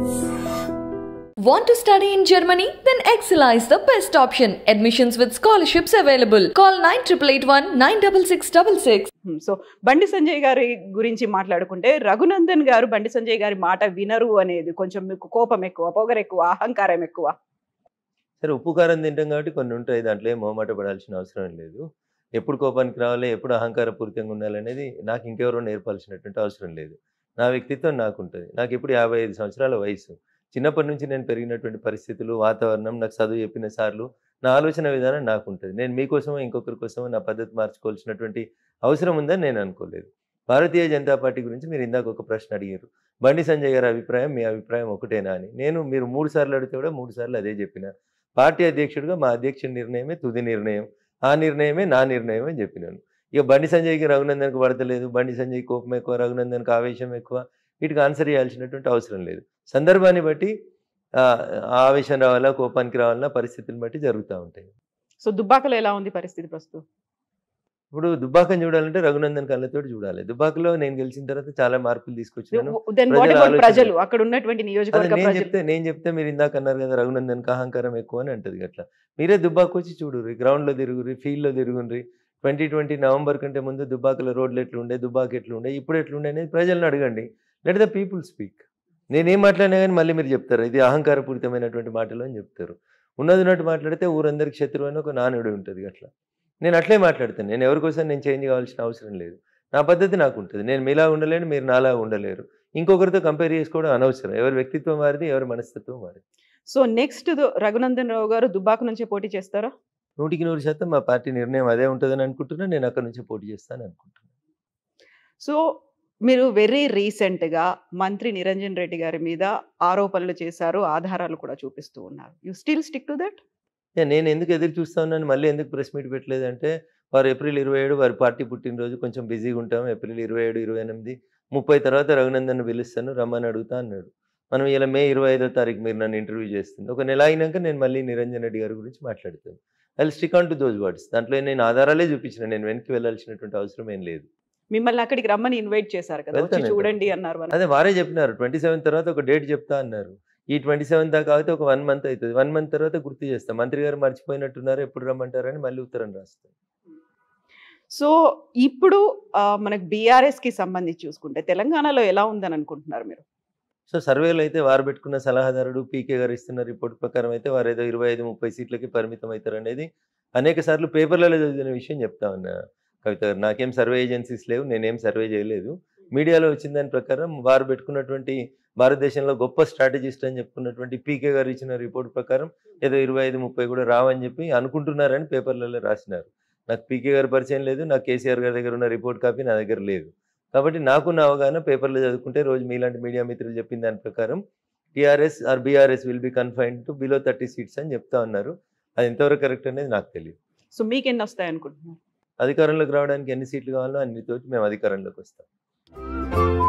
Want to study in Germany? Then Excella is the best option. Admissions with scholarships available. Call 9881 96666. హ్మ్. So బండి సంజయ్ గారి గురించి మాట్లాడుకుంటే రఘునందన్ గారు బండి సంజయ్ గారి మాట వినరు అనేది కొంచెం మీకు కోపం ఎక్కువ పొగరు ఎక్కువ అహంకారం ఎక్కువ సరే ఉప్పు కారం తింటాం కాబట్టి కొన్ని ఉంటాయి దాంట్లో ఏం మొహమాట పడాల్సిన అవసరం లేదు ఎప్పుడు కోపానికి రావాలి ఎప్పుడు అహంకారపూరితంగా ఉండాలనేది నాకు ఇంకెవరో నేర్పాల్సినటువంటి అవసరం లేదు నా వ్యక్తిత్వం నాకు ఉంటుంది నాకు ఇప్పుడు యాభై ఐదు సంవత్సరాల వయసు చిన్నప్పటి నుంచి నేను పెరిగినటువంటి పరిస్థితులు వాతావరణం నాకు చదువు చెప్పిన సార్లు నా ఆలోచన విధానం నాకు ఉంటుంది నేను మీకోసమో ఇంకొకరి కోసమో నా పద్ధతి మార్చుకోవాల్సినటువంటి అవసరం ఉందని నేను అనుకోలేదు భారతీయ జనతా పార్టీ గురించి మీరు ఇందాక ఒక ప్రశ్న అడిగారు బండి సంజయ్ గారి అభిప్రాయం మీ అభిప్రాయం ఒకటేనా అని నేను మీరు మూడు సార్లు అడిగితే కూడా మూడు సార్లు అదే చెప్పిన పార్టీ అధ్యక్షుడిగా మా అధ్యక్షుడి నిర్ణయమే తుది నిర్ణయం ఆ నిర్ణయమే నా నిర్ణయం అని చెప్పినాను ఇక బండి సంజయ్కి రఘునందన్కి పడతలేదు బండి సంజయ్ కోపం ఎక్కువ రఘునందన్కి ఆవేశం ఎక్కువ వీటికి ఆన్సర్ చేయాల్సినటువంటి అవసరం లేదు సందర్భాన్ని బట్టి ఆ, ఆ ఆవేశం రావాలా కోపానికి రావాలా పరిస్థితులను బట్టి జరుగుతూ ఉంటాయి సో దుబ్బాకలో ఎలా ఉంది పరిస్థితి ప్రస్తుతం ఇప్పుడు దుబ్బాకని చూడాలంటే రఘునందన్ కళ్ళతోటి చూడాలి దుబ్బాకలో నేను గెలిచిన తర్వాత చాలా మార్పులు తీసుకొచ్చినాను దెన్ ప్రజల వాట్ అబౌట్ ఆలోచన. ప్రజలు అక్కడ ఉన్నటువంటి అదే నియోజకవర్గ నేను ప్రజలు చెప్తే నేను చెప్తే మీరు ఇందాక అన్నారు కదా రఘునందన్కి అహంకారం ఎక్కువ అని అంటది అట్లా మీరే దుబ్బాకు వచ్చి చూడుర్రి గ్రౌండ్లో తిరుగుర్రి ఫీల్డ్లో తిరుగుర్రి ట్వంటీ ట్వంటీ నవంబర్ కంటే ముందు దుబ్బాకలో రోడ్లు ఎట్లుండే దుబ్బాక ఎట్లుండే ఇప్పుడు ఎట్లుండే అనేది ప్రజలను అడగండి లెట్ ద పీపుల్ స్పీక్ నేనేం మాట్లాడినా కానీ మళ్ళీ మీరు చెప్తారు ఇది అహంకారపూరితమైనటువంటి మాటలు అని చెప్తారు ఉన్నది ఉన్నట్టు మాట్లాడితే ఊరందరికి శత్రువు అని ఒక నానుడి ఉంటుంది అట్లా నేను అట్లే మాట్లాడతాను నేను ఎవరికోసం నేను చేంజ్ కావాల్సిన అవసరం లేదు నా పద్ధతి నాకు ఉంటుంది నేను మీలా ఉండలేను మీరు నాలా ఉండలేరు ఇంకొకరితో కంపేర్ చేసుకోవడం అనవసరం ఎవరి వ్యక్తిత్వం వారిది ఎవరి మనస్తత్వం వారిది సో నెక్స్ట్ రఘునందన్ రావు గారు దుబ్బాక నుంచి పోటీ చేస్తారా నూటికి నూరు శాతం మా పార్టీ నిర్ణయం అదే ఉంటుందని అనుకుంటున్నా నేను అక్కడ నుంచి పోటీ చేస్తాను అనుకుంటున్నాను సో మీరు వెరీ రీసెంట్గా మంత్రి నిరంజన్ రెడ్డి గారి మీద ఆరోపణలు చేశారు ఆధారాలు కూడా చూపిస్తూ ఉన్నారు you still stick to that yeah, నేను ఎందుకు ఎదురు చూస్తా ఉన్నాను మళ్ళీ ఎందుకు ప్రెస్ మీట్ పెట్టలేదంటే వారు ఏప్రిల్ ఇరవై ఏడు వారి పార్టీ పుట్టినరోజు కొంచెం బిజీగా ఉంటాం ఏప్రిల్ ఇరవై ఏడు ఇరవై ఎనిమిది ముప్పై తర్వాత రఘునందన్ పిలుస్తాను రమ్మని అడుగుతా అన్నాడు మనం ఇలా మే ఇరవై ఐదో తారీఖు మీరు నన్ను ఇంటర్వ్యూ చేస్తుంది ఒక నెల అయినాక నేను మళ్ళీ నిరంజన్ రెడ్డి గారి గురించి మాట్లాడుతాను I stick on to those words దాంట్లో నేను ఆధారాలే చూపించిన నేను వెనక్కి వెళ్ళాల్సినటువంటి అవసరం ఏం లేదు మిమ్మల్ని అక్కడికి రమ్మని ఇన్వైట్ చేశారు కదా వచ్చి వెళ్తాను, చూడండి వెళ్తాను. అన్నారు మన- అదే వారే చెప్పినారు ట్వంటీ సెవెన్ తర్వాత ఒక డేట్ చెప్తా అన్నారు ఈ ట్వంటీ సెవెన్ దాకా అయితే ఒక వన్ మంత్ అవుతుంది వన్ మంత్ తర్వాత గుర్తు చేస్తాం మంత్రి గారు మర్చిపోయినట్టున్నారు ఎప్పుడు రమ్మంటారని మళ్ళీ ఉత్తరం రాస్తాం సో ఇప్పుడు ఆ, మనకు బీఆర్ఎస్ కి సంబంధించి చూసుకుంటే తెలంగాణలో ఎలా ఉందని అనుకుంటున్నారు మీరు సో సర్వేలో అయితే వారు పెట్టుకున్న సలహాదారుడు పీకే గారు ఇస్తున్న రిపోర్ట్ ప్రకారం అయితే వారు ఏదో ఇరవై ఐదు ముప్పై సీట్లకి పరిమితం అవుతారు అనేది అనేక సార్లు పేపర్లలో చదివిన విషయం చెప్తా ఉన్నా కవిత గారు నాకేం సర్వే ఏజెన్సీస్ లేవు నేనేం సర్వే చేయలేదు మీడియాలో వచ్చిన దాని ప్రకారం వారు పెట్టుకున్నటువంటి భారతదేశంలో గొప్ప స్ట్రాటజిస్ట్ అని చెప్పుకున్నటువంటి పీకే గారు ఇచ్చిన రిపోర్ట్ ప్రకారం ఏదో ఇరవై ఐదు ముప్పై కూడా రావని చెప్పి అనుకుంటున్నారని పేపర్లలో రాసినారు నాకు పీకే గారు పరిచయం లేదు నాకు కేసీఆర్ గారి దగ్గర ఉన్న రిపోర్ట్ కాపీ నా దగ్గర లేదు కాబట్టి నాకున్న అవగాహన పేపర్లో చదువుకుంటే రోజు మీలాంటి మీడియా మిత్రులు చెప్పిన దాని ప్రకారం TRS or BRS will be confined to below thirty seats అని చెప్తా ఉన్నారు అది ఎంతవరకు కరెక్ట్ అనేది నాకు తెలియదు సో మీకు ఎన్ని వస్తాయి అనుకుంటున్నారు అధికారంలోకి రావడానికి ఎన్ని సీట్లు కావాలో అన్నితో మేము అధికారంలోకి వస్తాం